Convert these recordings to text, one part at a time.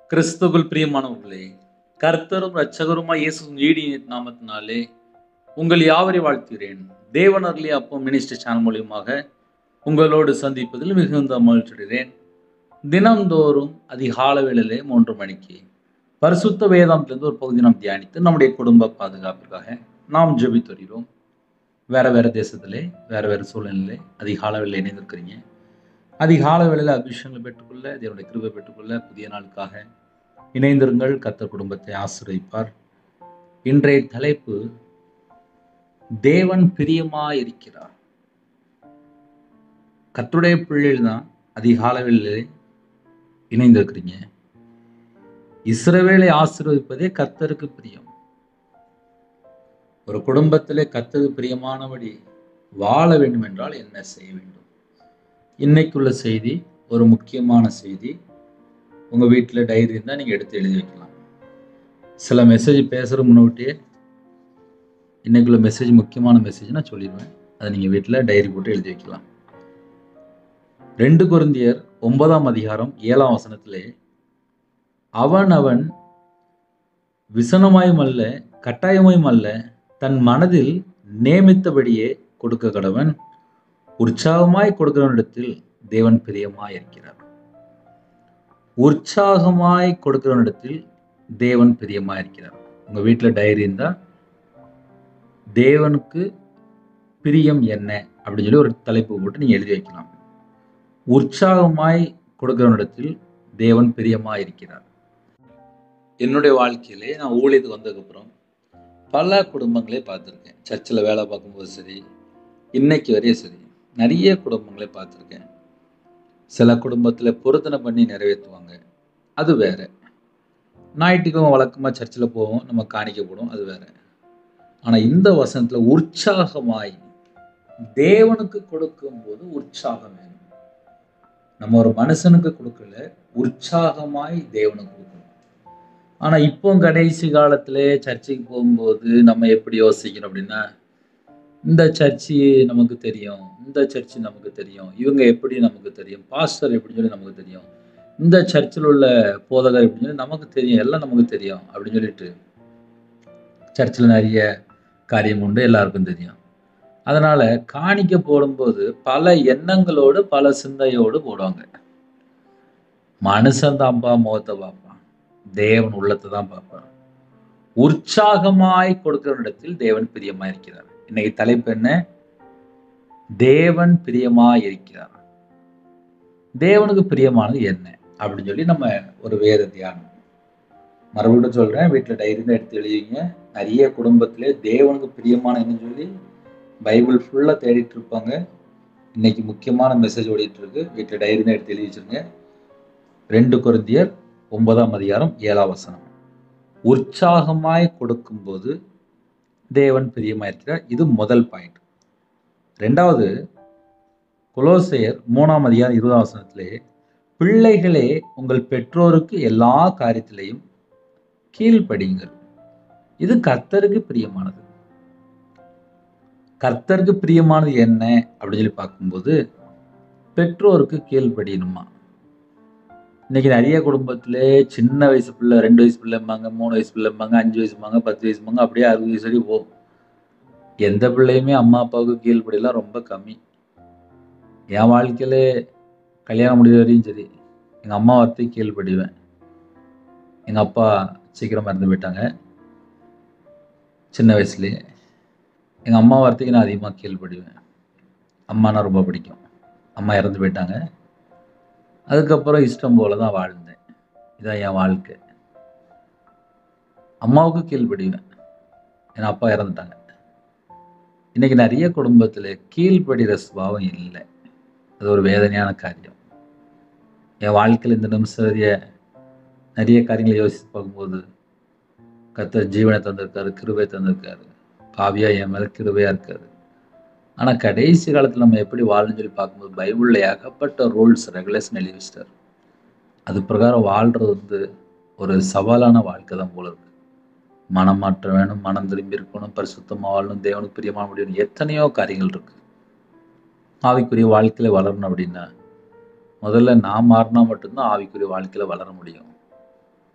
கிறிஸ்துவுக்குள் பிரியமானவர்களே கர்த்தரும் இரட்சகருமாய் இயேசுவின் ஈடிய நாமத்தினாலே உங்கள் யாவரை வாழ்த்துகிறேன் தேவனர்லி அப்போ மினிஸ்டர் சேனல் மூலியமாக உங்களோடு சந்திப்பதில் மிகுந்த மகிழ்ச்சியடைகிறேன் தினம்தோறும் அதிகால வேளையிலே மூன்று மணிக்கு பரிசுத்த வேதாந்திலிருந்து ஒரு பகுதி நாம் தியானித்து நம்முடைய குடும்ப பாதுகாப்பிற்காக நாம் ஜெபித்து வருகிறோம் வேற வேற தேசத்திலே வேற வேற சூழ்நிலையிலே அதிகால வேளையில் இணைந்திருக்கிறீங்க அதிகால வேளையில் அபிஷேகங்களை பெற்றுக்கொள்ள தேவனுடைய கிருபை பெற்றுக்கொள்ள புதிய நாளுக்காக இணைந்திருங்கள் கர்த்தர் குடும்பத்தை ஆசிரியப்பார் இன்றைய தலைப்பு தேவன் பிரியமா இருக்கிறார் கர்த்தருடைய பிள்ளைகள் தான் அதிகால வேளையிலே இணைந்திருக்கிறீங்க இஸ்ரவேலை ஆசீர்வதிப்பதே கர்த்தருக்கு பிரியம் ஒரு குடும்பத்திலே கர்த்தருக்கு பிரியமானபடி வாழ வேண்டும் என்றால் என்ன செய்ய வேண்டும் இன்னைக்குள்ள செய்தி ஒரு முக்கியமான செய்தி உங்கள் வீட்டில் டைரி இருந்தால் நீங்கள் எடுத்து எழுதி வைக்கலாம் சில மெசேஜ் பேசுகிற முன்னாடியே இன்னைக்குள்ள மெசேஜ் முக்கியமான மெசேஜ் நான் சொல்லிடுவேன் அதை நீங்கள் வீட்டில் டைரி போட்டு எழுதி வைக்கலாம் ரெண்டு குருந்தியர் ஒன்பதாம் அதிகாரம் ஏழாம் வசனத்திலே அவன் அவன் விசனமாயும் அல்ல கட்டாயமாயும் அல்ல தன் மனதில் நியமித்தபடியே கொடுக்க கடவன் உற்சாகமாய் கொடுக்கிறவனிடத்தில் தேவன் பிரியமாய் இருக்கிறார் உற்சாகமாய் கொடுக்கிறவனிடத்தில் தேவன் பிரியமாய் இருக்கிறார் உங்க வீட்டில் டைரி இருந்தா தேவனுக்கு பிரியம் என்ன அப்படின்னு சொல்லி ஒரு தலைப்பு போட்டு நீங்க எழுதி வைக்கலாம் உற்சாகமாய் கொடுக்கிறவனிடத்தில் தேவன் பிரியமாய் இருக்கிறார் என்னுடைய வாழ்க்கையிலே நான் ஊழியத்துக்கு வந்ததுக்கப்புறம் பல குடும்பங்களே பார்த்துருக்கேன் சர்ச்சில் வேலை பார்க்கும்போது சரி இன்னைக்கு வரையும் சரி நிறைய குடும்பங்களை பார்த்துருக்கேன் சில குடும்பத்தில் பொருத்தனை பண்ணி நிறைவேற்றுவாங்க அது வேற ஞாயிற்றுக்கிழமை வழக்கமாக சர்ச்சில் போவோம் நம்ம காணிக்க போடுவோம் அது வேற ஆனால் இந்த வசனத்தில் உற்சாகமாய் தேவனுக்கு கொடுக்கும்போது உற்சாகம் வேணும் நம்ம ஒரு மனுஷனுக்கு கொடுக்கல உற்சாகமாய் தேவனுக்கு கொடுக்கணும் ஆனால் இப்போ கடைசி காலத்திலே சர்ச்சைக்கு போகும்போது நம்ம எப்படி யோசிக்கணும் அப்படின்னா இந்த சர்ச்சு நமக்கு தெரியும் இந்த சர்ச்சு நமக்கு தெரியும் இவங்க எப்படி நமக்கு தெரியும் பாஸ்டர் எப்படின்னு சொல்லி நமக்கு தெரியும் இந்த சர்ச்சில் உள்ள போதகர் எப்படின்னு சொல்லி நமக்கு தெரியும் எல்லாம் நமக்கு தெரியும் அப்படின்னு சொல்லிட்டு சர்ச்சில் நிறைய காரியம் உண்டு எல்லாருக்கும் தெரியும் அதனால காணிக்க போடும்போது பல எண்ணங்களோடு பல சிந்தையோடு போடுவாங்க மனுஷன் தான்ப்பா முகத்தை பார்ப்பான் தேவன் உள்ளத்தை தான் பார்ப்பான் உற்சாகமாய் கொடுக்கிற இடத்தில் தேவன் பிரியமா இருக்கிறார் இன்னைக்கு தலைப்பு என்ன தேவன் பிரியமா இருக்கிறார் தேவனுக்கு பிரியமானது என்ன அப்படின்னு சொல்லி நம்ம ஒரு வேத தியானம் மறுபடியும் சொல்றேன் வீட்டில் டைரி தான் எடுத்து எழுதிங்க நிறைய குடும்பத்திலே தேவனுக்கு பிரியமான என்னன்னு சொல்லி பைபிள் ஃபுல்லாக தேடிட்டு இருப்பாங்க இன்னைக்கு முக்கியமான மெசேஜ் ஓடிட்டு இருக்கு வீட்டில் டைரி தான் எடுத்து எழுதி வச்சிருங்க ரெண்டு குருந்தியர் ஒன்பதாம் அதிகாரம் ஏழாம் வசனம் உற்சாகமாய் கொடுக்கும்போது தேவன் பிரியமாக இருக்கிறார் இது முதல் பாயிண்ட் ரெண்டாவது குலோசையர் மூணாம் அதிகாரம் இருபதாம் வசனத்திலே பிள்ளைகளே உங்கள் பெற்றோருக்கு எல்லா காரியத்திலையும் கீழ்ப்படியுங்கள் இது கர்த்தருக்கு பிரியமானது கர்த்தருக்கு பிரியமானது என்ன அப்படின்னு சொல்லி பார்க்கும்போது பெற்றோருக்கு கீழ்ப்படியணுமா இன்னைக்கு நிறைய குடும்பத்துல சின்ன வயசு பிள்ளை ரெண்டு வயசு பிள்ளைம்பாங்க மூணு வயசு பிள்ளைம்பாங்க அஞ்சு வயசுமாங்க பத்து வயசுமாங்க அப்படியே அறுபது வயசு வரைக்கும் போகும் எந்த பிள்ளையுமே அம்மா அப்பாவுக்கு கீழ்ப்படியெல்லாம் ரொம்ப கம்மி என் வாழ்க்கையில கல்யாணம் முடிஞ்ச வரையும் சரி எங்கள் அம்மா வார்த்தை கீழ்ப்படிவேன் எங்கள் அப்பா சீக்கிரமாக இறந்து போயிட்டாங்க சின்ன வயசுலேயே எங்கள் அம்மா வார்த்தைக்கு நான் அதிகமாக கீழ்ப்படிவேன் அம்மானா ரொம்ப பிடிக்கும் அம்மா இறந்து போயிட்டாங்க அதுக்கப்புறம் இஷ்டம் போல தான் வாழ்ந்தேன் இதான் என் வாழ்க்கை அம்மாவுக்கு கீழ்ப்படிவேன் என் அப்பா இறந்துட்டாங்க இன்னைக்கு நிறைய குடும்பத்தில் கீழ்ப்படுகிற சுபாவம் இல்லை அது ஒரு வேதனையான காரியம் என் வாழ்க்கையில் இந்த நிமிஷம் வரைய நிறைய காரியங்களை யோசித்து பார்க்கும்போது கத்தர் ஜீவனை தந்திருக்காரு கிருபை தந்திருக்காரு பாவியா என் மேலே கிருபையாக இருக்காரு ஆனால் கடைசி காலத்தில் நம்ம எப்படி வாழணும்னு சொல்லி பார்க்கும்போது பைபிளில் ஏகப்பட்ட ரூல்ஸ் ரெகுலேஷன் எழுதி வச்சிட்டார் அது பிரகாரம் வாழ்கிறது வந்து ஒரு சவாலான வாழ்க்கை தான் போல இருக்கு மனம் மாற்றம் வேணும் மனம் திரும்பி இருக்கணும் பரிசுத்தமாக வாழணும் தேவனுக்கு பிரியமான முடியும் எத்தனையோ காரியங்கள் இருக்கு ஆவிக்குரிய வாழ்க்கையில வளரணும் அப்படின்னா முதல்ல நான் மாறினா மட்டும்தான் ஆவிக்குரிய வாழ்க்கையில வளர முடியும்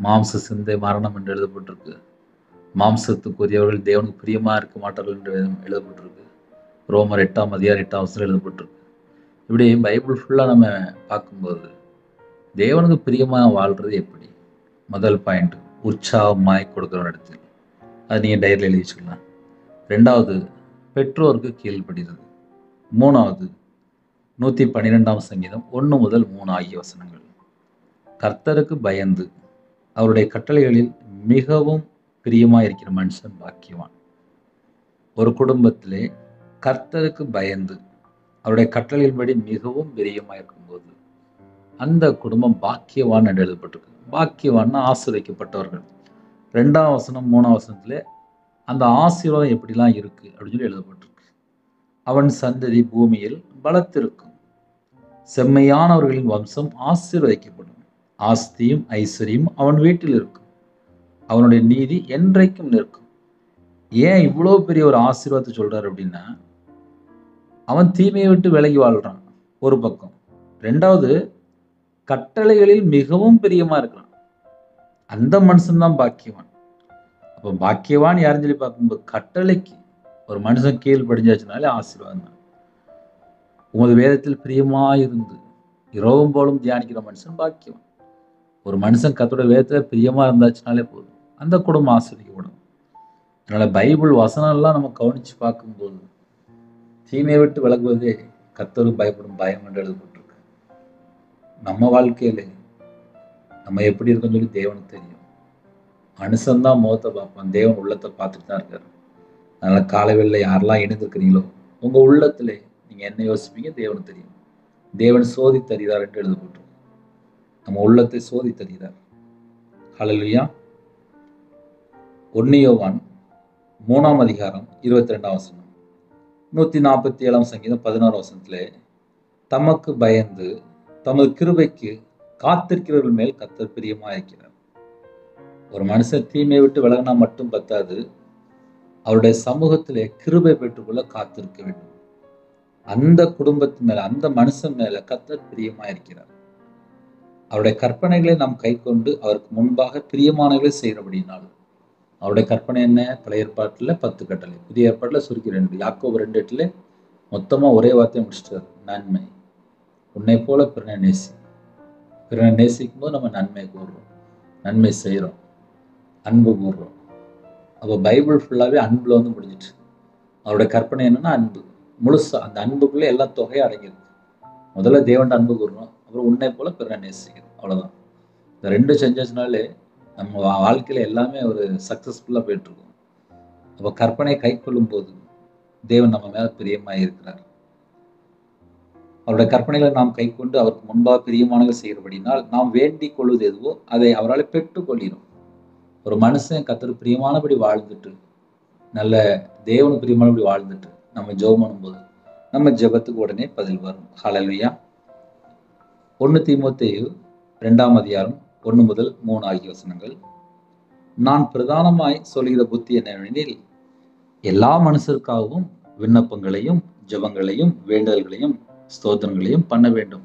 மாம்ச சிந்தை மரணம் என்று எழுதப்பட்டிருக்கு மாம்சத்துக்குரியவர்கள் தேவனுக்கு பிரியமாக இருக்க மாட்டார்கள் என்று எழுதப்பட்டிருக்கு ரோமர் எட்டாம் அதிகாரம் எட்டாம் அவசரம் எழுதப்பட்டிருக்கு இப்படி பைபிள் ஃபுல்லாக நம்ம பார்க்கும்போது தேவனுக்கு பிரியமாக வாழ்கிறது எப்படி முதல் பாயிண்ட் உற்சாகமாய் கொடுக்குற இடத்தில் அது நீங்கள் டைரியில் எழுதி வச்சுக்கலாம் ரெண்டாவது பெற்றோருக்கு கீழ்ப்படுகிறது மூணாவது நூற்றி பன்னிரெண்டாம் சங்கீதம் ஒன்று முதல் மூணு ஆகிய வசனங்கள் கர்த்தருக்கு பயந்து அவருடைய கட்டளைகளில் மிகவும் பிரியமாக இருக்கிற மனுஷன் பாக்கியவான் ஒரு குடும்பத்திலே கர்த்தருக்கு பயந்து அவருடைய கட்டளையின்படி மிகவும் பிரியமாக இருக்கும்போது அந்த குடும்பம் பாக்கியவான் என்று எழுதப்பட்டிருக்கு பாக்கியவான்னா ஆசிரியக்கப்பட்டவர்கள் ரெண்டாம் வசனம் மூணாம் வசனத்துல அந்த ஆசீர்வாதம் எப்படிலாம் இருக்கு அப்படின்னு சொல்லி எழுதப்பட்டிருக்கு அவன் சந்ததி பூமியில் பலத்திருக்கும் செம்மையானவர்களின் வம்சம் ஆசீர்வதிக்கப்படும் ஆஸ்தியும் ஐஸ்வர்யம் அவன் வீட்டில் இருக்கும் அவனுடைய நீதி என்றைக்கும் நிற்கும் ஏன் இவ்வளோ பெரிய ஒரு ஆசீர்வாதத்தை சொல்றாரு அப்படின்னா அவன் தீமையை விட்டு விலகி வாழ்றான் ஒரு பக்கம் ரெண்டாவது கட்டளைகளில் மிகவும் பிரியமா இருக்கிறான் அந்த மனுஷன்தான் பாக்கியவான் அப்போ பாக்கியவான் யாருன்னு சொல்லி பார்க்கும்போது கட்டளைக்கு ஒரு மனுஷன் கீழ் படிஞ்சாச்சுனாலே ஆசீர்வாதம் தான் உமது வேதத்தில் பிரியமாயிருந்து இரவும் போலும் தியானிக்கிற மனுஷன் பாக்கியவான் ஒரு மனுஷன் கத்தோட வேதத்தில் பிரியமா இருந்தாச்சுனாலே போதும் அந்த குடும்பம் ஆசிரியப்படும் அதனால பைபிள் வசனம் எல்லாம் நம்ம கவனிச்சு பார்க்கும்போது தீமையை விட்டு விலகுவதே கத்தருக்கு பயப்படும் பயம் என்று எழுதப்பட்டிருக்கு நம்ம வாழ்க்கையில நம்ம எப்படி இருக்கோம்னு சொல்லி தேவனுக்கு தெரியும் மனுஷன்தான் முகத்தை பார்ப்பான் தேவன் உள்ளத்தை பார்த்துட்டு தான் இருக்காரு அதனால காலவெளியில் யாரெல்லாம் இணைந்திருக்கிறீங்களோ உங்க உள்ளத்திலே நீங்க என்ன யோசிப்பீங்க தேவனுக்கு தெரியும் தேவன் சோதி தருகிறார் என்று எழுதப்பட்டிருக்கு நம்ம உள்ளத்தை சோதி தருகிறார் ஹalleluya ஒன்னியோவான் மூணாம் அதிகாரம் இருபத்தி ரெண்டாம் வசனம் நூற்றி நாற்பத்தி ஏழாம் சங்கீதம் பதினாறு வசனத்திலே தமக்கு பயந்து தமது கிருபைக்கு காத்திருக்கிறவர்கள் மேல் கத்தர் பிரியமா இருக்கிறார் ஒரு மனுஷன் தீமையை விட்டு விலகினா மட்டும் பத்தாது அவருடைய சமூகத்திலே கிருபை பெற்றுக்கொள்ள காத்திருக்க வேண்டும் அந்த குடும்பத்து மேல அந்த மனுஷன் மேல கத்தர் பிரியமா இருக்கிறார் அவருடைய கற்பனைகளை நாம் கை கொண்டு அவருக்கு முன்பாக பிரியமானவர்களை செய்கிறபடினால் அவருடைய கற்பனை என்ன பழைய ஏற்பாட்டில் பத்து கட்டளை புதிய ஏற்பாட்டில் சுருக்கி ரெண்டு யாக்கோபு ரெண்டு எட்டுல மொத்தமாக ஒரே வார்த்தையை முடிச்சிட்டாரு நன்மை உன்னை போல பிறனை நேசி பிறனை நேசிக்கும் போது நம்ம நன்மை கூறுறோம் நன்மை செய்கிறோம் அன்பு கூறுறோம் அப்போ பைபிள் ஃபுல்லாகவே அன்பில் வந்து முடிஞ்சிட்டு அவருடைய கற்பனை என்னன்னா அன்பு முழுசா அந்த அன்புக்குள்ளே எல்லா தொகையும் அடங்கியிருக்கு முதல்ல தேவன் அன்பு கூறணும் அப்புறம் உன்னை போல பிறனை நேசிக்கணும் அவ்வளோதான் இந்த ரெண்டு செஞ்சாச்சுனாலே நம்ம வா- வாழ்க்கையில எல்லாமே ஒரு சக்ஸஸ்ஃபுல்லாக போயிட்டு இருக்கும் அப்போ கற்பனை கை கொள்ளும் போது தேவன் நம்ம மேல பிரியமாக இருக்கிறார் அவருடைய கற்பனைகளை நாம் கை கொண்டு அவருக்கு முன்பாக பிரியமானவை செய்கிறபடினால் நாம் வேண்டிக் கொள்வது எதுவோ அதை அவரால் பெற்றுக்கொள்கிறோம் ஒரு மனுஷன் கத்தர் பிரியமானபடி வாழ்ந்துட்டு நல்ல தேவனுக்கு பிரியமானபடி வாழ்ந்துட்டு நம்ம ஜெபம் பண்ணும்போது நம்ம ஜெபத்துக்கு உடனே பதில் வரும் ஹalleluya ஒன்று தீமோத்தேயு ரெண்டாம் அதிகாரம் ஒன்று முதல் மூணு ஆகிய வசனங்கள் நான் பிரதானமாய் சொல்கிற புத்தி என்னவெனில் எல்லா மனுஷருக்காகவும் விண்ணப்பங்களையும் ஜெபங்களையும் வேண்டுதல்களையும் ஸ்தோத்திரங்களையும் பண்ண வேண்டும்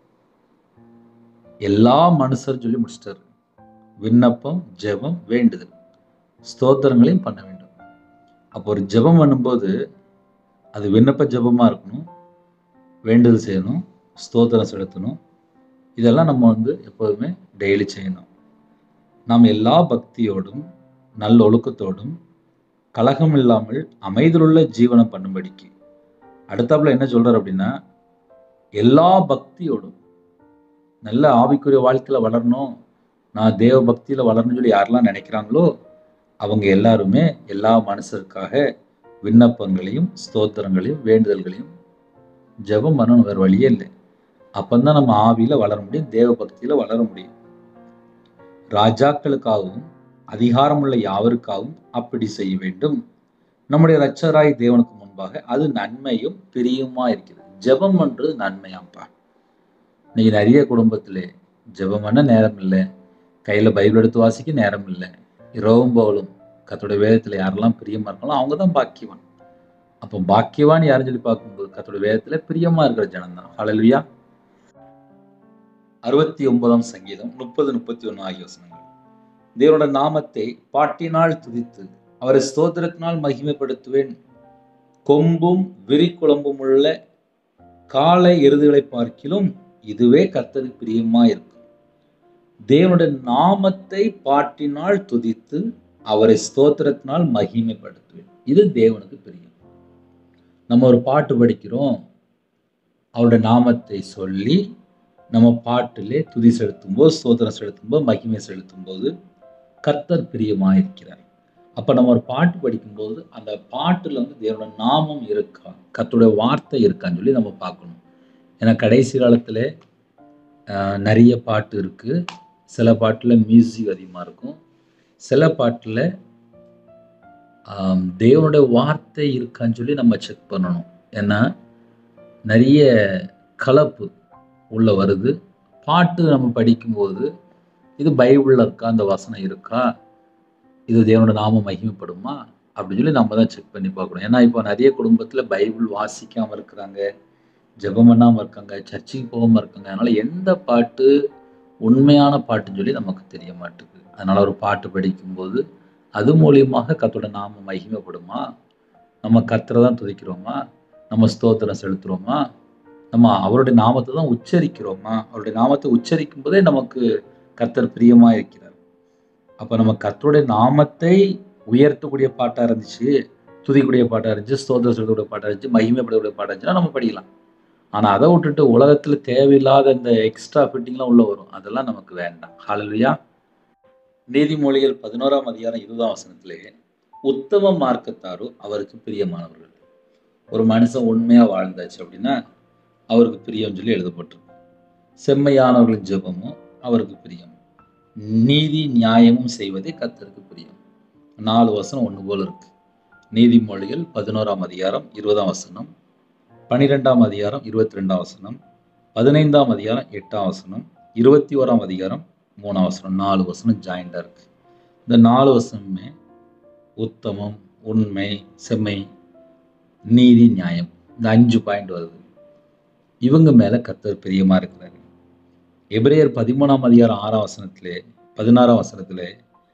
எல்லா மனுஷர் சொல்லி முடிச்சிட்டாரு விண்ணப்பம் ஜெபம் வேண்டுதல் ஸ்தோத்திரங்களையும் பண்ண வேண்டும் அப்போ ஒரு ஜெபம் பண்ணும்போது அது விண்ணப்ப ஜெபமா இருக்கணும் வேண்டுதல் செய்யணும் ஸ்தோத்திரம் செலுத்தணும் இதெல்லாம் நம்ம வந்து எப்போதுமே டெய்லி செய்யணும் நாம் எல்லா பக்தியோடும் நல்ல ஒழுக்கத்தோடும் கலகம் இல்லாமல் அமைதியுள்ள ஜீவனம் பண்ணும்படிக்கு அடுத்தாப்புல என்ன சொல்றாரு அப்படின்னா எல்லா பக்தியோடும் நல்ல ஆவிக்குரிய வாழ்க்கையில வளரணும் நான் தேவ பக்தியில வளரணும்னு சொல்லி யாரெல்லாம் நினைக்கிறாங்களோ அவங்க எல்லாருமே எல்லா மனுஷருக்காக விண்ணப்பங்களையும் ஸ்தோத்திரங்களையும் வேண்டுதல்களையும் ஜெபம் பண்ணணும் வேறு வழியே இல்லை அப்பந்தான் நம்ம ஆவியில வளர முடியும் தேவ பக்தியில வளர முடியும் ராஜாக்களுக்காகவும் அதிகாரமுள்ள யாவருக்காகவும் அப்படி செய்ய வேண்டும் நம்முடைய இரட்சகராய் தேவனுக்கு முன்பாக அது நன்மையும் பிரியுமா இருக்கிறது ஜெபம் பண்றது நன்மையாப்பா இன்னைக்கு நிறைய குடும்பத்திலே ஜெபம் பண்ண நேரம் இல்லை கையில பைபிள் எடுத்து வாசிக்க நேரம் இல்லை இரவும் பகலும் கத்தோடைய வேதத்துல யாரெல்லாம் பிரியமா இருக்காங்களோ அவங்க தான் பாக்கியவான் அப்போ பாக்கியவான் யாருன்னு சொல்லி பார்க்கும்போது கத்தோடைய வேதத்துல பிரியமா இருக்கிற ஜனம் தான் ஹalleluya அறுபத்தி ஒன்பதாம் சங்கீதம் முப்பது முப்பத்தி ஒன்று ஆகிய வசனங்கள் தேவனோட நாமத்தை பாட்டினால் துதித்து அவரை ஸ்தோத்திரத்தினால் மகிமைப்படுத்துவேன் கொம்பும் விரிக்குழம்பும் உள்ள காலை எருதுகளை பார்க்கிலும் இதுவே கர்த்தருக்கு பிரியமா இருக்கும் தேவனுடைய நாமத்தை பாட்டினால் துதித்து அவரை ஸ்தோத்திரத்தினால் மகிமைப்படுத்துவேன் இது தேவனுக்கு பிரியம் நம்ம ஒரு பாட்டு படிக்கிறோம் அவருடைய நாமத்தை சொல்லி நம்ம பாட்டிலே துதி செலுத்தும்போது ஸ்தோத்திரம் செலுத்தும்போது மகிமை செலுத்தும்போது கர்த்தர் பிரியமாக இருக்கிறார் அப்போ நம்ம ஒரு பாட்டு படிக்கும்போது அந்த பாட்டில் வந்து தேவனோட நாமம் இருக்கா கர்த்தருடைய வார்த்தை இருக்கான்னு சொல்லி நம்ம பார்க்கணும் ஏன்னா கடைசி காலத்தில் நிறைய பாட்டு இருக்குது சில பாட்டில் மியூசிக் அதிகமாக இருக்கும் சில பாட்டில் தேவனுடைய வார்த்தை இருக்கான்னு சொல்லி நம்ம செக் பண்ணணும் ஏன்னா நிறைய கலப்பு உள்ள வருது பாட்டு நம்ம படிக்கும்போது இது பைபிளில் இருக்கா அந்த வசனம் இருக்கா இது தேவனோட நாமம் மகிமைப்படுமா அப்படின்னு சொல்லி நம்ம தான் செக் பண்ணி பார்க்கணும் ஏன்னா இப்போ நிறைய குடும்பத்தில் பைபிள் வாசிக்காமல் இருக்கிறாங்க ஜெபம் பண்ணாமல் இருக்காங்க சர்ச்சுக்கு போகாமல் இருக்காங்க அதனால் எந்த பாட்டு உண்மையான பாட்டுன்னு சொல்லி நமக்கு தெரிய மாட்டேங்குது அதனால் ஒரு பாட்டு படிக்கும்போது அது மூலியமாக கத்தோட நாமம் மகிமைப்படுமா நம்ம கத்தரை தான் துதிக்கிறோமா நம்ம ஸ்தோத்திரம் செலுத்துகிறோமா நம்ம அவருடைய நாமத்தை தான் உச்சரிக்கிறோமா அவருடைய நாமத்தை உச்சரிக்கும் போதே நமக்கு கர்த்தர் பிரியமாக இருக்கிறார் அப்போ நம்ம கர்த்தருடைய நாமத்தை உயர்த்தக்கூடிய பாட்டாக இருந்துச்சு துதிக்கூடிய பாட்டாக இருந்துச்சு ஸ்தோத்திரம் செலுத்தக்கூடிய பாட்டாக இருந்துச்சு மகிமைப்படக்கூடிய பாட்டாக இருந்துச்சுன்னா நம்ம படிக்கலாம் ஆனால் அதை விட்டுட்டு உலகத்தில் தேவையில்லாத இந்த எக்ஸ்ட்ரா ஃபிட்டிங்லாம் உள்ளே வரும் அதெல்லாம் நமக்கு வேண்டாம் ஹாலலுயா நீதிமொழிகள் பதினோராம் அதிகாரம் இருபதாம் வசனத்திலே உத்தம மார்க்கத்தாரோ அவருக்கு பிரியமானவர்கள் ஒரு மனுஷன் உண்மையாக வாழ்ந்தாச்சு அப்படின்னா அவருக்கு பிரியம் சொல்லி எழுதப்பட்டிருக்கு செம்மையானவர்களின் ஜெபமும் அவருக்கு பிரியம் நீதி நியாயமும் செய்வதே கத்தருக்கு பிரியம் நாலு வசனம் ஒன்று போல் இருக்கு நீதிமொழிகள் பதினோராம் அதிகாரம் இருபதாம் வசனம் பனிரெண்டாம் அதிகாரம் இருபத்தி ரெண்டாம் வசனம் பதினைந்தாம் அதிகாரம் எட்டாம் வசனம் இருபத்தி ஓராம் அதிகாரம் மூணாம் வசனம் நாலு வசனம் ஜாயிண்டாக இருக்கு இந்த நாலு வசனமே உத்தமம் உண்மை செம்மை நீதி நியாயம் இந்த அஞ்சு பாயிண்ட் வருது இவங்க மேலே கத்தர் பிரியமாக இருக்கிறாரு எபிரேயர் பதிமூணாம் அதிகாரம் ஆறாம் வசனத்திலே பதினாறாம் வசனத்திலே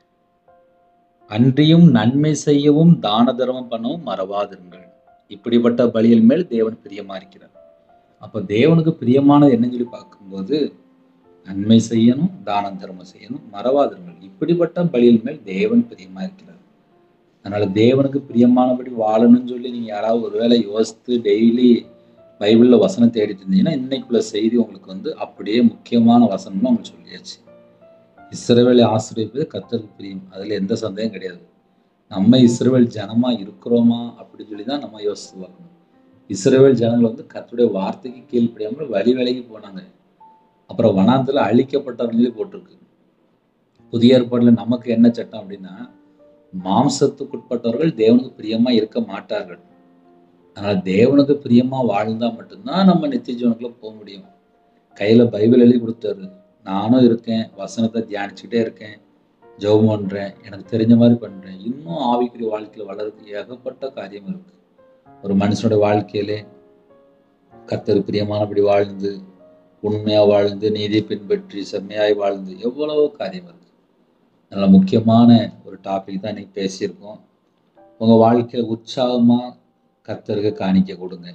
அன்றியும் நன்மை செய்யவும் தான தர்மம் பண்ணவும் மறவாதிருங்கள் இப்படிப்பட்ட பலியின் மேல் தேவன் பிரியமா இருக்கிறார் அப்போ தேவனுக்கு பிரியமானது என்னன்னு சொல்லி பார்க்கும்போது நன்மை செய்யணும் தானம் தர்மம் செய்யணும் மறவாதிருங்கள் இப்படிப்பட்ட பலியின் மேல் தேவன் பிரியமா இருக்கிறார் அதனால தேவனுக்கு பிரியமானபடி வாழணும்னு சொல்லி நீங்க யாராவது ஒருவேளை யோசித்து டெய்லி பைபிளில் வசனம் தேடிட்டு இருந்தீங்கன்னா இன்னைக்குள்ள செய்தி உங்களுக்கு வந்து அப்படியே முக்கியமான வசனம்னு உங்களுக்கு சொல்லியாச்சு இஸ்ரவேலை ஆசிரியப்பது கத்தருக்கு பிரியும் அதில் எந்த சந்தேகம் கிடையாது நம்ம இஸ்ரவேல் ஜனமா இருக்கிறோமா அப்படின்னு சொல்லி தான் நம்ம யோசித்து பார்க்கணும் இஸ்ரவேல் ஜனங்கள் வந்து கத்துடைய வார்த்தைக்கு கீழ்ப்படியாமல் வழி விலகி போனாங்க அப்புறம் வனாந்தில் அழிக்கப்பட்டவர்கள் சொல்லி போட்டிருக்கு புதிய ஏற்பாட்டில் நமக்கு என்ன சட்டம் அப்படின்னா மாம்சத்துக்குட்பட்டவர்கள் தேவனுக்கு பிரியமா இருக்க மாட்டார்கள் அதனால தேவனுக்கு பிரியமா வாழ்ந்தா மட்டும்தான் நம்ம நித்திய ஜீவனுக்குள்ள போக முடியும் கையில பைபிள் எழுதி கொடுத்தாரு நானும் இருக்கேன் வசனத்தை தியானிச்சுக்கிட்டே இருக்கேன் ஜெபம் பண்றேன் எனக்கு தெரிஞ்ச மாதிரி பண்றேன் இன்னும் ஆவிக்குரிய வாழ்க்கையில வளர்றதுக்கு ஏகப்பட்ட காரியம் இருக்கு ஒரு மனுஷனுடைய வாழ்க்கையிலே கர்த்தர் பிரியமானபடி வாழ்ந்து உண்மையா வாழ்ந்து நீதியை பின்பற்றி செம்மையாய் வாழ்ந்து எவ்வளவோ காரியம் இருக்கு அதனால முக்கியமான ஒரு டாபிக் தான் இன்னைக்கு பேசியிருக்கோம் உங்க வாழ்க்கையில உற்சாகமா கர்த்தருக்கு காணிக்க கொடுங்க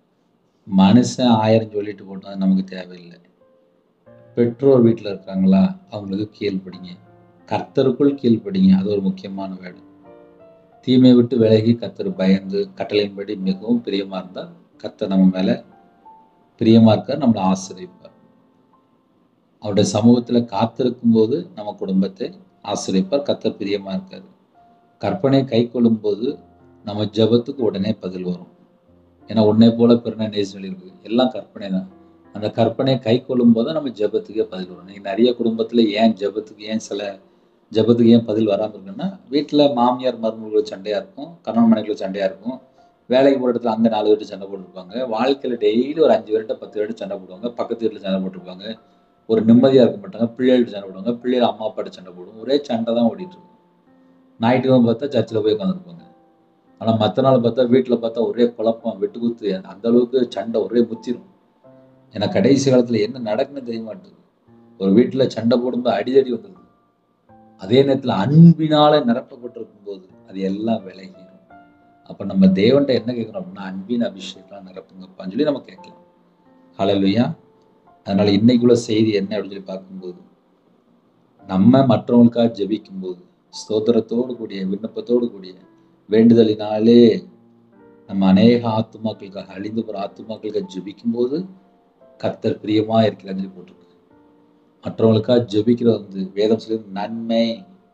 மனுஷன் ஆயிரம் சொல்லிட்டு போட்டா நமக்கு தேவையில்லை பெற்றோர் வீட்டில் இருக்காங்களா அவங்களுக்கு கீழ்ப்படிங்க கர்த்தருக்குள் கீழ்ப்படிங்க அது ஒரு முக்கியமான வேலை தீமை விட்டு விலகி கர்த்தர் பயந்து கட்டளையின்படி மிகவும் பிரியமா இருந்தால் கர்த்தர் நம்ம மேல பிரியமா இருக்கார் நம்மளை ஆசிரியப்பார் அவருடைய சமூகத்துல காத்திருக்கும் போது நம்ம குடும்பத்தை ஆசிரியப்பார் கர்த்தர் பிரியமா இருக்காரு கற்பனை கை போது நம்ம ஜெபத்துக்கு உடனே பதில் வரும் ஏன்னா உன்னை போல பிறனை நேசம் இருக்கு எல்லாம் கற்பனை தான் அந்த கற்பனையை கை கொள்ளும் போது நம்ம ஜெபத்துக்கே பதில் வரும் நீங்க நிறைய குடும்பத்துல ஏன் ஜெபத்துக்கு ஏன் சில ஜெபத்துக்கு ஏன் பதில் வராமல் இருக்குன்னா வீட்டில் மாமியார் மருமகளோட சண்டையா இருக்கும் கணவன் மனைவிகளோட சண்டையா இருக்கும் வேலைக்கு போகிற இடத்துல அங்கே நாலு பேர்ட்டு சண்டை போட்டுருப்பாங்க வாழ்க்கையில் டெய்லி ஒரு அஞ்சு பேர்கிட்ட பத்து பேர்கிட்ட சண்டை போடுவாங்க பக்கத்து வீட்டில் சண்டை போட்டிருப்பாங்க ஒரு நிம்மதியாக இருக்க மாட்டாங்க பிள்ளைகள்ட்ட சண்டை போடுவாங்க பிள்ளைகள் அம்மா அப்பாட்ட சண்டை போடும் ஒரே சண்டை தான் ஓடிட்டு இருக்கும் ஞாயிற்றுக்கிழமை பார்த்தா சர்ச்சில் போய் உட்காந்துருப்பாங்க ஆனால் மற்ற நாள் பார்த்தா வீட்டில் பார்த்தா ஒரே குழப்பம் வெட்டுக்குத்து அந்த அளவுக்கு சண்டை ஒரே முத்திரும் ஏன்னா கடைசி காலத்தில் என்ன நடக்குன்னு தெரிய மாட்டேங்குது ஒரு வீட்டில் சண்டை போடும்போது அடிதடி வந்துடுது அதே நேரத்தில் அன்பினால நிரப்பப்பட்டிருக்கும் போது அது எல்லாம் விலகிடும் அப்போ நம்ம தேவன்ட்ட என்ன கேட்குறோம் அப்படின்னா அன்பின் அபிஷேகம் நிரப்புங்கப்பான்னு சொல்லி நம்ம கேட்கலாம் ஹalleluya அதனால இன்னைக்குள்ள செய்தி என்ன அப்படின்னு சொல்லி பார்க்கும்போது நம்ம மற்றவங்களுக்காக ஜெபிக்கும் போது ஸ்தோத்திரத்தோடு கூடிய விண்ணப்பத்தோடு கூடிய வேண்டுதலினாலே நம்ம அநேக ஆத்துமாக்களுக்காக அழிந்து போகிற ஆத்துமாக்களுக்காக ஜெபிக்கும் போது கர்த்தர் பிரியமா இருக்கிறான்னு சொல்லி போட்டிருக்கு மற்றவங்களுக்காக ஜெபிக்கிறது வந்து வேதம் சொல்லி நன்மை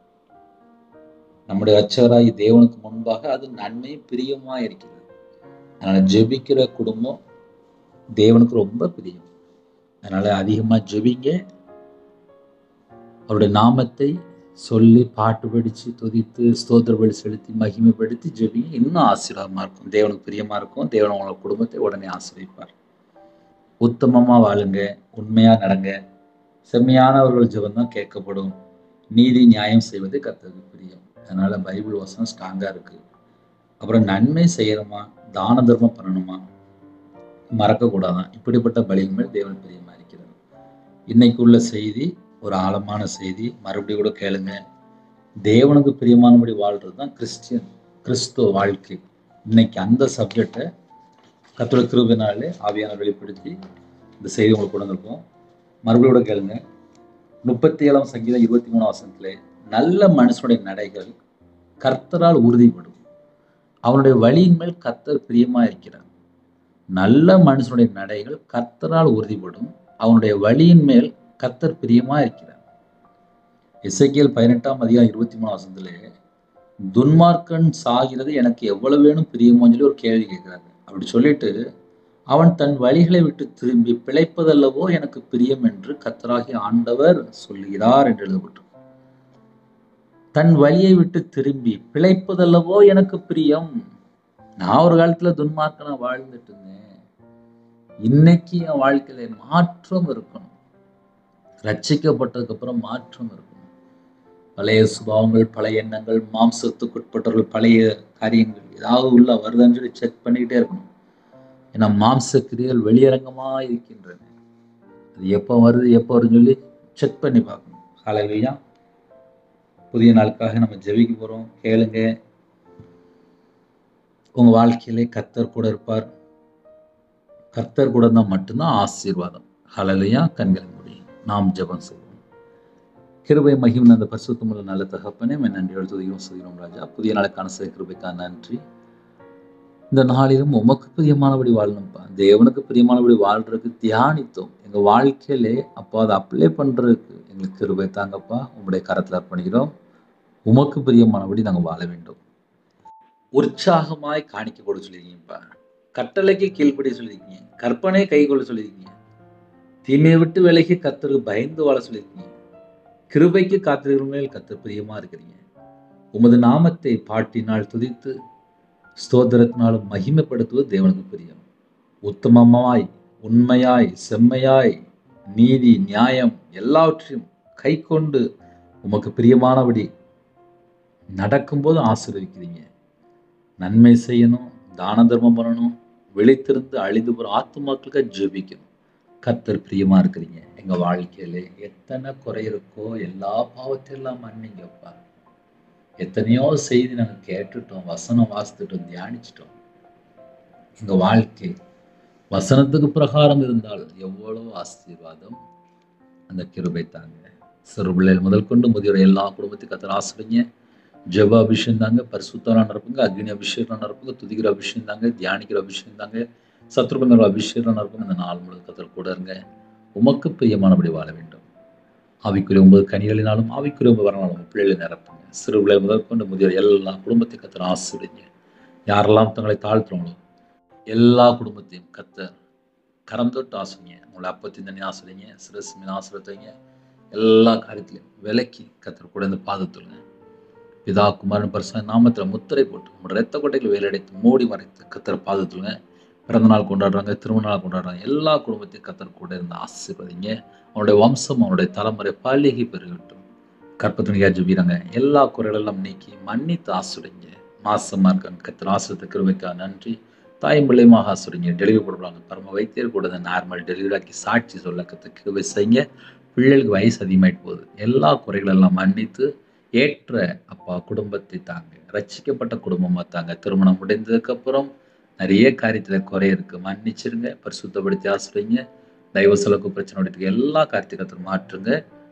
நம்முடைய அச்சவராகி தேவனுக்கு முன்பாக அது நன்மை பிரியமா இருக்கிறது அதனால ஜெபிக்கிற குடும்பம் தேவனுக்கு ரொம்ப பிரியம் அதனால அதிகமா ஜெபிங்க அவருடைய நாமத்தை சொல்லி பாட்டு படித்து துதித்து ஸ்தோத்திர பலி செலுத்தி மகிமைப்படுத்தி ஜெபிங்க இன்னும் ஆசீர்வாதமாக இருக்கும் தேவனுக்கு பிரியமாக இருக்கும் தேவன் உங்களோட குடும்பத்தை உடனே ஆசிரியப்பார் உத்தமமாக வாழுங்க உண்மையாக நடங்க செம்மையானவர்கள் ஜெபம் தான் கேட்கப்படும் நீதி நியாயம் செய்வது கர்த்தருக்கு பிரியம் அதனால் பைபிள் வசனம் ஸ்ட்ராங்காக இருக்குது அப்புறம் நன்மை செய்யணுமா தான தர்மம் பண்ணணுமா மறக்கக்கூடாதான் இப்படிப்பட்ட பலிகள் தேவன் பிரியமாக இருக்கிறது இன்னைக்கு உள்ள செய்தி ஒரு ஆழமான செய்தி மறுபடியும் கூட கேளுங்க தேவனுக்கு பிரியமானபடி வாழ்றது தான் கிறிஸ்டியன் கிறிஸ்துவ வாழ்க்கை இன்னைக்கு அந்த சப்ஜெக்டை கத்தோட கிருபினாலே ஆவியான வெளிப்படுத்தி இந்த செய்தி உங்களுக்கு கொண்டு வந்திருக்கோம் மறுபடியும் கூட கேளுங்க முப்பத்தி ஏழாம் சங்கீதம் இருபத்தி மூணாம் வசனத்திலே நல்ல மனுஷனுடைய நடைகள் கர்த்தரால் உறுதிப்படும் அவனுடைய வழியின் மேல் கர்த்தர் பிரியமா இருக்கிறார் நல்ல மனுஷனுடைய நடைகள் கர்த்தரால் உறுதிப்படும் அவனுடைய வழியின் மேல் கர்த்தர் பிரியமா இருக்கிறார் இசைக்கியல் பதினெட்டாம் அதிகாரம் இருபத்தி மூணாம் வசனத்திலே துன்மார்க்கன் சாகிறது எனக்கு எவ்வளவு வேணும் பிரியமோன்னு சொல்லி ஒரு கேள்வி கேட்கிறாங்க அப்படி சொல்லிட்டு அவன் தன் வழிகளை விட்டு திரும்பி பிழைப்பதல்லவோ எனக்கு பிரியம் என்று கத்தராகி ஆண்டவர் சொல்லுகிறார் என்று எழுதப்பட்டு தன் வழியை விட்டு திரும்பி பிழைப்பதல்லவோ எனக்கு பிரியம் நான் ஒரு காலத்துல துன்மார்க்கனா வாழ்ந்துட்டு இருந்தேன் இன்னைக்கு என் வாழ்க்கையில மாற்றம் இருக்கணும் ரட்சிக்கப்பட்டதுக்கு அப்புறம் மாற்றம் இருக்கணும் பழைய சுபாவங்கள் பழைய எண்ணங்கள் மாம்சத்துக்குட்பட்டவர்கள் பழைய காரியங்கள் ஏதாவது உள்ள வருதான்னு சொல்லி செக் பண்ணிக்கிட்டே இருக்கணும் ஏன்னா மாம்ச கிரியைகள் வெளியரங்கமா இருக்கின்றன அது எப்போ வருது எப்போ வருதுன்னு சொல்லி செக் பண்ணி பார்க்கணும் காலையிலையா புதிய நாளுக்காக நம்ம ஜெபிக்க போறோம் கேளுங்க உங்க வாழ்க்கையிலே கர்த்தர் கூட இருப்பார் கர்த்தர் கூட இருந்தால் மட்டும்தான் ஆசீர்வாதம் ஹலலையா கண்களை மூடி நாம் ஜெபம் செய்வோம் கிருபை மகிம் அந்த பரிசுத்தமுள்ள நல்ல தகப்பனே மே நன்றியோடு துதியும் சுதிரும் ராஜா புதிய நாளுக்கான சில கிருபைக்கான நன்றி இந்த நாளிலும் உமக்கு பிரியமானபடி வாழணும்ப்பா தேவனுக்கு பிரியமானபடி வாழ்றதுக்கு தியானித்தோம் எங்க வாழ்க்கையிலே அப்போ அதை அப்ளை பண்றதுக்கு எங்களுக்கு கிருபை தாங்கப்பா உங்களுடைய கரத்தில் அர்ப்பணிக்கிறோம் உமக்கு பிரியமானபடி நாங்கள் வாழ வேண்டும் உற்சாகமாய் காணிக்க கூட சொல்லியிருக்கீங்கப்பா கட்டளைக்கு கீழ்ப்படி சொல்லியிருக்கீங்க கற்பனை கை கொள்ள சொல்லியிருக்கீங்க தீமையை விட்டு விலகி கத்தருக்கு பயந்து வாழ சொல்லியிருக்கீங்க கிருபைக்கு காத்திருக்கிற மேல் கத்தர் பிரியமா இருக்கிறீங்க உமது நாமத்தை பாட்டினால் துதித்து ஸ்தோத்திரத்தினாலும் மகிமைப்படுத்துவது தேவனுக்கு பிரியம் உத்தமமாய் உண்மையாய் செம்மையாய் நீதி நியாயம் எல்லாவற்றையும் கை கொண்டு உமக்கு பிரியமானபடி நடக்கும்போது ஆசீர்வதிக்கிறீங்க நன்மை செய்யணும் தான தர்மம் பண்ணணும் விழித்திருந்து அழிந்து போகிற ஆத்துமாக்களுக்கு ஜெபிக்கணும் கர்த்தர் பிரியமா இருக்கிறீங்க எங்க வாழ்க்கையில எத்தனை குறை இருக்கோ எல்லா பாவத்தையும் மன்னிங்கப்பா எத்தனையோ செய்தி நாங்கள் கேட்டுட்டோம் வசனம் வாசித்துட்டோம் தியானிச்சிட்டோம் எங்க வாழ்க்கை வசனத்துக்கு பிரகாரம் இருந்தால் எவ்வளவு ஆசீர்வாதம் அந்த கிருபை தாங்க சிறு பிள்ளைகள் முதல் கொண்டு முதியோர் எல்லா குடும்பத்துக்கும் கத்தர் ஆசிரியங்க ஜெப அபிஷேகம் தாங்க பரிசுத்தமான நடப்புங்க அக்னி அபிஷேகம் நடப்புங்க துதிக்கிற அபிஷேகம் தாங்க தியானிக்கிற அபிஷேகம் தாங்க சத்ருபந்தர் அபிஷேகம் நடப்புங்க இந்த நாள் முழுக்க கத்தர் கூட இருங்க உமக்கு பிரியமானபடி வாழ வேண்டும் ஆவிக்குரிய ஒன்பது கனிகளினாலும் ஆவிக்குரிய ஒன்பது வரனாலும் பிள்ளைகளை நிரப்புங்க சிறு பிள்ளை முதல் கொண்டு முதியோர் எல்லா குடும்பத்தையும் கத்தர் ஆசிரியங்க யாரெல்லாம் தங்களை தாழ்த்துறவங்களோ எல்லா குடும்பத்தையும் கத்தர் கரம் தொட்டு ஆசிரிங்க உங்களை அப்பத்தின் தண்ணி ஆசிரிங்க சிரசு மீன் ஆசிரியத்தைங்க எல்லா காரியத்திலையும் விலக்கி கத்தர் கூட இருந்து பாதத்துருங்க பிதா குமாரன் பரிசு நாமத்தில் முத்திரை போட்டு உங்களோட ரத்த கொட்டைகளை வேலையடைத்து மூடி மறைத்து கத்தர் பாதத்துருங்க பிறந்த நாள் கொண்டாடுறாங்க திருமண நாள் கொண்டாடுறாங்க எல்லா குடும்பத்தையும் கத்தர் கூட இருந்து ஆசீர்வதிங்க அவனுடைய வம்சம் அவனுடைய தலைமுறை பள்ளிகை பெருகட்டும் கற்பத்தினியா ஜபிறாங்க எல்லா குறைகளெல்லாம் நீக்கி மன்னித்து ஆசுடிங்க மாசமா இருக்காங்க கத்தர் ஆசிரியத்தை கிருபைக்கா நன்றி தாயும் பிள்ளையுமாக ஆசுடிங்க டெலிவரி கொடுக்குறாங்க பரம வைத்தியர் கூட நார்மல் டெலிவரி ஆக்கி சாட்சி சொல்ல கத்த கிருபை செய்யுங்க பிள்ளைகளுக்கு வயசு அதிகமாயிட்டு போகுது எல்லா குறைகளெல்லாம் மன்னித்து ஏற்ற அப்பா குடும்பத்தை தாங்க ரட்சிக்கப்பட்ட குடும்பமா தாங்க திருமணம் முடிந்ததுக்கு அப்புறம் நிறைய காரியத்துல குறை இருக்கு மன்னிச்சிருங்க பரிசுத்தப்படுத்தி ஆசிரியங்க தெய்வ செலவுக்கு பிரச்சனை இருக்கு எல்லா காரியத்தையும் மாற்றுங்க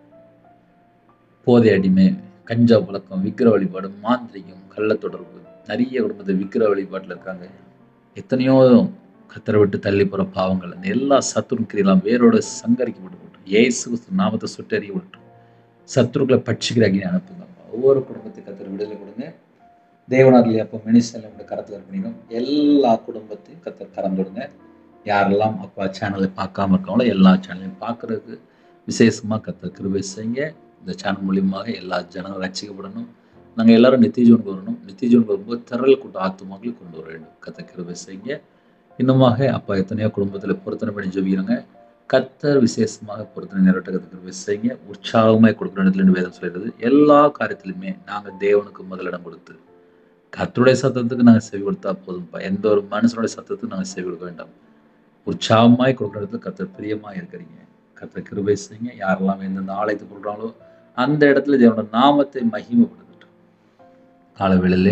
போதை அடிமை கஞ்சா பழக்கம் விக்கிர வழிபாடு மாந்திரிகம் கள்ள தொடர்பு நிறைய குடும்பத்தை விக்கிர வழிபாட்டில் இருக்காங்க எத்தனையோ கத்தரை விட்டு தள்ளி போகிற பாவங்கள் அந்த எல்லா சத்துரு கிரியெல்லாம் வேரோட சங்கரிக்கப்பட்டு போட்டோம் ஏசு கிறிஸ்து நாமத்தை சுட்டறிய விட்டோம் சத்துருக்களை பட்சிக்கிற அக்னி அனுப்புங்க ஒவ்வொரு குடும்பத்துக்கு கத்தர் விடுதலை கொடுங்க தேவனார்லி அப்போ மினிஸ்டர் கூட கரத்தில் பண்ணிக்கணும் எல்லா குடும்பத்தையும் கத்தர் கறந்துடுங்க யாரெல்லாம் அப்பா சேனலை பார்க்காம இருக்காங்களோ எல்லா சேனலையும் பார்க்குறதுக்கு விசேஷமாக கத்தர் கிருபை செய்யுங்க இந்த சேனல் மூலியமாக எல்லா ஜனங்களும் ரசிக்கப்படணும் நாங்கள் எல்லாரும் நித்தியஜோனுக்கு வரணும் நித்தியஜோனுக்கு வரும்போது திரள் கூட்ட ஆத்துமாக்களை கொண்டு வர வேண்டும் கத்த கிருபை செய்யுங்க இன்னுமாக அப்பா எத்தனையோ குடும்பத்தில் பொருத்தனை பண்ணி ஜெபிக்கிறாங்க கத்தர் விசேஷமாக பொருத்தனை நிறைவேற்றத்துக்கு கிருபை செய்யுங்க உற்சாகமாய் கொடுக்குற இடத்துல வேதம் சொல்லிடுது எல்லா காரியத்திலுமே நாங்கள் தேவனுக்கு முதலிடம் கொடுத்து கத்தருடைய சத்தத்துக்கு நாங்கள் செவி கொடுத்தா போதும்ப்பா எந்த ஒரு மனுஷனுடைய சத்தத்துக்கு நாங்கள் செவி கொடுக்க வேண்டாம் உற்சாகமாய் கொடுக்குற இடத்துல கத்தர் பிரியமாக இருக்கிறீங்க கத்தர் கிருபை செய்யுங்க யாரெல்லாம் எந்தெந்த ஆலயத்துக்கு கொடுக்குறாங்களோ அந்த இடத்துல தேவனோட நாமத்தை மகிமைப்படுத்தட்டும் காலவேளையிலே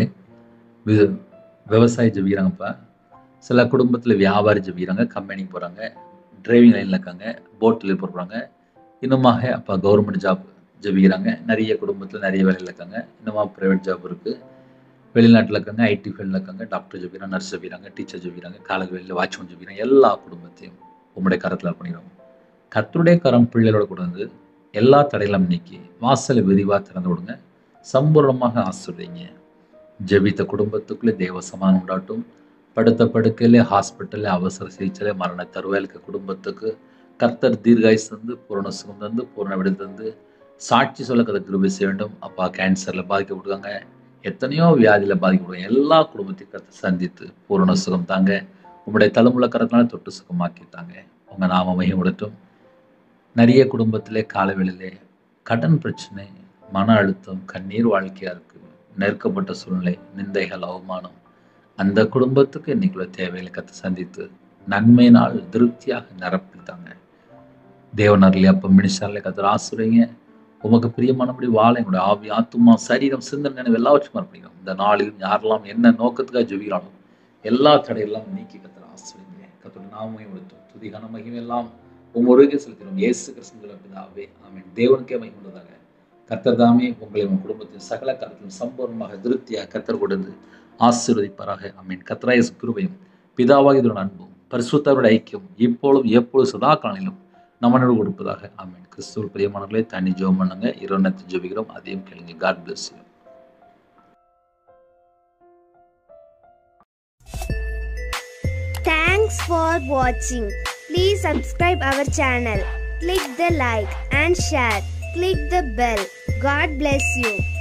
வி விவசாயி ஜெபிக்கிறாங்கப்பா சில குடும்பத்தில் வியாபாரி ஜெபிக்கிறாங்க கம்பெனிக்கு போகிறாங்க டிரைவிங் லைனில் இருக்காங்க போட்டில் போடுறாங்க இன்னுமாக அப்பா கவர்மெண்ட் ஜாப் ஜெபிக்கிறாங்க நிறைய குடும்பத்தில் நிறைய வேலையில் இருக்காங்க இன்னுமா ப்ரைவேட் ஜாப் இருக்குது வெளிநாட்டில் இருக்காங்க ஐடி ஃபீல்டில் இருக்காங்க டாக்டர் ஜெபிக்கிறாங்க நர்ஸ் ஜெபிக்கிறாங்க டீச்சர் ஜெபிக்கிறாங்க காலேஜ் வெளியில் வாட்ச்மேன் ஜெபிக்கிறாங்க எல்லா குடும்பத்தையும் உங்களுடைய கரத்தில் பண்ணிடுவோம் கத்தருடைய கரம் பிள்ளைகளோட கொண்டு வந்து எல்லா தடைகளும் நீக்கி வாசலை விரிவாக திறந்து விடுங்க சம்பூர்ணமாக ஆசிர்வதிங்க ஜெபித்த குடும்பத்துக்குள்ளே தேவ சமானம் உண்டாட்டும் படுத்த படுக்கையிலே ஹாஸ்பிட்டலில் அவசர சிகிச்சையில மரண தருவாயிலுக்கு குடும்பத்துக்கு கர்த்தர் தீர்காயுஸ் தந்து பூரண சுகம் தந்து பூரண விடு தந்து சாட்சி சொல்ல கதை கிருபை செய்ய வேண்டும் அப்பா கேன்சரில் பாதிக்கப்படுவாங்க எத்தனையோ வியாதியில் பாதிக்கப்படுவாங்க எல்லா குடும்பத்தையும் கருத்தை சந்தித்து பூரண சுகம் தாங்க உங்களுடைய தலைமுறை கரத்தினால தொட்டு சுகமாக்கித்தாங்க உங்கள் நாம மையப்படுத்தும் நிறைய குடும்பத்திலே காலவெளியிலே கடன் பிரச்சனை மன அழுத்தம் கண்ணீர் வாழ்க்கையாக இருக்குது நெருக்கப்பட்ட சூழ்நிலை நிந்தைகள் அவமானம் அந்த குடும்பத்துக்கு இன்னைக்குள்ள தேவைகளை கற்று சந்தித்து நன்மையினால் திருப்தியாக நிரப்பித்தாங்க தேவனர்லே அப்போ மினிஸ்டர்ல கத்துற ஆசுரைங்க உமக்கு பிரியமானபடி வாழ எங்களுடைய ஆவி ஆத்துமா சரீரம் சிந்தனை நினைவு எல்லாம் வச்சு மறுபடியும் இந்த நாளிலும் யாரெல்லாம் என்ன நோக்கத்துக்காக ஜெபிக்கிறானோ எல்லா தடையெல்லாம் நீக்கி கத்துற ஆசுரைங்க கத்தோட நாமையும் கொடுத்தோம் துதி கனமகியும் எல்லாம் உங்களுடைய செலுத்தினோம் இயேசு கிறிஸ்துவின் பிதாவே ஆமென் தேவனுக்கே மகிமுள்ளதாக கர்த்தர் தாமே உங்களை உங்கள் குடும்பத்தின் சகல காலத்திலும் சம்பூர்ணமாக திருப்தியாக கர்த்தர் கொடுத்து ஆசீர்வதிப்பாராக ஆமீன் கர்த்தராய கிருபையும் பிதாவாக இதோட அன்பும் பரிசுத்தவருடைய ஐக்கியம் இப்பொழுதும் எப்பொழுது சதா காலையிலும் நம்மனோடு கொடுப்பதாக ஆமீன் கிறிஸ்துவ பிரியமானவர்களே தனி ஜோம் பண்ணுங்க இரநத்தி ஜெபிக்கிறோம் அதையும் கேளுங்க God bless you Thanks for watching. Please subscribe our channel. Click the like and share. Click the bell. God bless you.